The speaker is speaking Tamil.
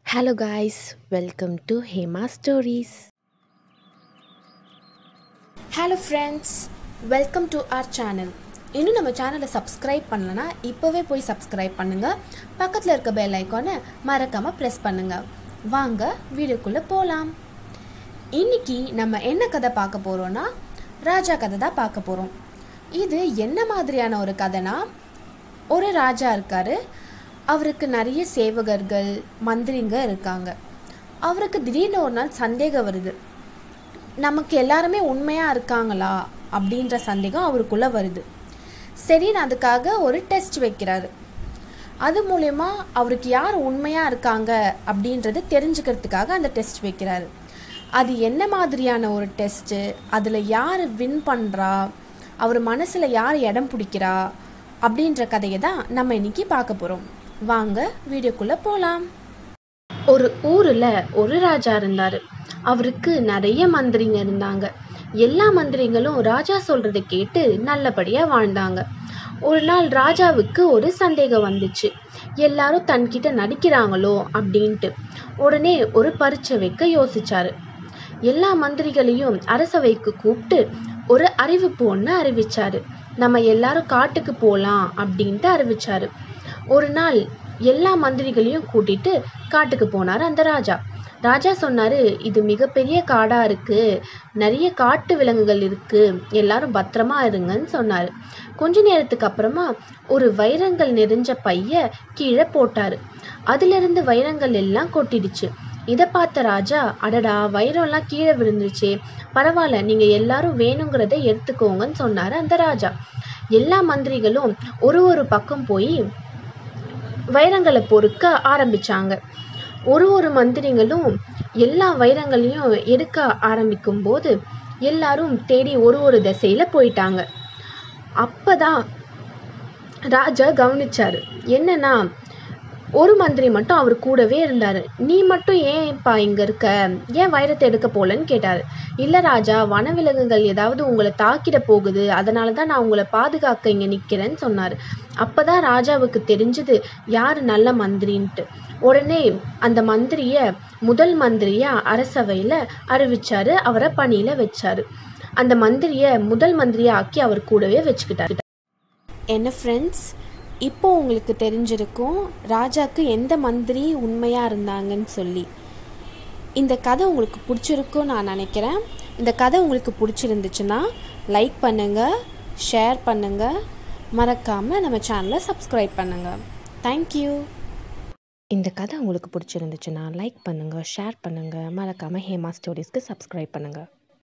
Hello, guys, welcome to Hema Stories. Hello friends welcome to our channel இன்னும் நம்ம சேனலை சப்ஸ்கிரைப் பண்ணலனா இப்போவே போய் சப்ஸ்கிரைப் பண்ணுங்கள் பக்கத்தில் இருக்க பெல் ஐக்கானை மறக்காமல் ப்ரெஸ் பண்ணுங்கள் வாங்க வீடியோக்குள்ளே போகலாம் இன்னைக்கு நம்ம என்ன கதை பார்க்க போகிறோன்னா ராஜா கதை தான் பார்க்க போகிறோம் இது என்ன மாதிரியான ஒரு கதைனா ஒரு ராஜா இருக்காரு அவருக்கு நிறைய சேவகர்கள் மந்திரிங்க இருக்காங்க அவருக்கு திடீர்னு ஒரு நாள் சந்தேகம் வருது நமக்கு எல்லாருமே உண்மையாக இருக்காங்களா அப்படின்ற சந்தேகம் அவருக்குள்ளே வருது சரின்னு அதுக்காக ஒரு டெஸ்ட் வைக்கிறாரு அது மூலயமா அவருக்கு யார் உண்மையாக இருக்காங்க அப்படின்றது தெரிஞ்சுக்கிறதுக்காக அந்த டெஸ்ட் வைக்கிறாரு அது என்ன மாதிரியான ஒரு டெஸ்ட்டு அதில் யார் வின் பண்ணுறா அவர் மனசில் யார் இடம் பிடிக்கிறா அப்படின்ற கதையை தான் நம்ம இன்னைக்கு பார்க்க போகிறோம் வாங்க வீடியோக்குள்ளே போகலாம் ஒரு ஊரில் ஒரு ராஜா இருந்தார் அவருக்கு நிறைய மந்திரிங்க இருந்தாங்க எல்லா மந்திரிங்களும் ராஜா சொல்றதை கேட்டு நல்லபடியாக வாழ்ந்தாங்க ஒரு நாள் ராஜாவுக்கு ஒரு சந்தேகம் வந்துச்சு எல்லாரும் தன்கிட்ட நடிக்கிறாங்களோ அப்படின்ட்டு உடனே ஒரு பரீட்சை வைக்க யோசிச்சாரு எல்லா மந்திரிகளையும் அரசவைக்கு கூப்பிட்டு ஒரு அறிவிப்பு ஒன்று அறிவிச்சாரு நம்ம எல்லாரும் காட்டுக்கு போகலாம் அப்படின்ட்டு அறிவிச்சாரு ஒரு நாள் எல்லா மந்திரிகளையும் கூட்டிட்டு காட்டுக்கு போனார் அந்த ராஜா ராஜா சொன்னாரு இது மிகப்பெரிய காடா இருக்கு நிறைய காட்டு விலங்குகள் இருக்கு எல்லாரும் பத்திரமா இருங்கன்னு சொன்னாரு கொஞ்ச நேரத்துக்கு அப்புறமா ஒரு வைரங்கள் நிறைஞ்ச பைய கீழே போட்டாரு அதுல இருந்து வைரங்கள் எல்லாம் கொட்டிடுச்சு இதை பார்த்த ராஜா அடடா வைரம்லாம் கீழே விழுந்துருச்சே பரவாயில்ல நீங்க எல்லாரும் வேணுங்கிறத எடுத்துக்கோங்கன்னு சொன்னாரு அந்த ராஜா எல்லா மந்திரிகளும் ஒரு ஒரு பக்கம் போய் வைரங்களை பொறுக்க ஆரம்பிச்சாங்க ஒரு ஒரு மந்திரிங்களும் எல்லா வைரங்களையும் எடுக்க ஆரம்பிக்கும் போது எல்லாரும் தேடி ஒரு ஒரு திசையில போயிட்டாங்க அப்பதான் ராஜா கவனிச்சாரு என்னன்னா ஒரு மந்திரி மட்டும் அவர் கூடவே இருந்தாரு நீ மட்டும் ஏன்ப்பா இங்க இருக்க ஏன் வைரத்தை எடுக்க போலன்னு கேட்டாரு இல்ல ராஜா வனவிலங்குகள் ஏதாவது உங்களை தாக்கிட போகுது அதனால தான் நான் உங்களை பாதுகாக்க இங்க நிக்கிறேன்னு சொன்னாரு அப்பதான் ராஜாவுக்கு தெரிஞ்சது யாரு நல்ல மந்திரின்ட்டு உடனே அந்த மந்திரிய முதல் மந்திரியா அரசவையில அறிவிச்சாரு அவரை பணியில வச்சாரு அந்த மந்திரிய முதல் மந்திரியா ஆக்கி அவர் கூடவே வச்சுக்கிட்டாரு என்ன ஃப்ரெண்ட்ஸ் இப்போ உங்களுக்கு தெரிஞ்சிருக்கும் ராஜாக்கு எந்த மந்திரி உண்மையாக இருந்தாங்கன்னு சொல்லி இந்த கதை உங்களுக்கு பிடிச்சிருக்கும் நான் நினைக்கிறேன் இந்த கதை உங்களுக்கு பிடிச்சிருந்துச்சுன்னா லைக் பண்ணுங்கள் ஷேர் பண்ணுங்கள் மறக்காமல் நம்ம சேனலை சப்ஸ்கிரைப் பண்ணுங்கள் தேங்க்யூ இந்த கதை உங்களுக்கு பிடிச்சிருந்துச்சுன்னா லைக் பண்ணுங்க ஷேர் பண்ணுங்க மறக்காம ஹேமா ஸ்டோரிஸ்க்கு சப்ஸ்கிரைப் பண்ணுங்க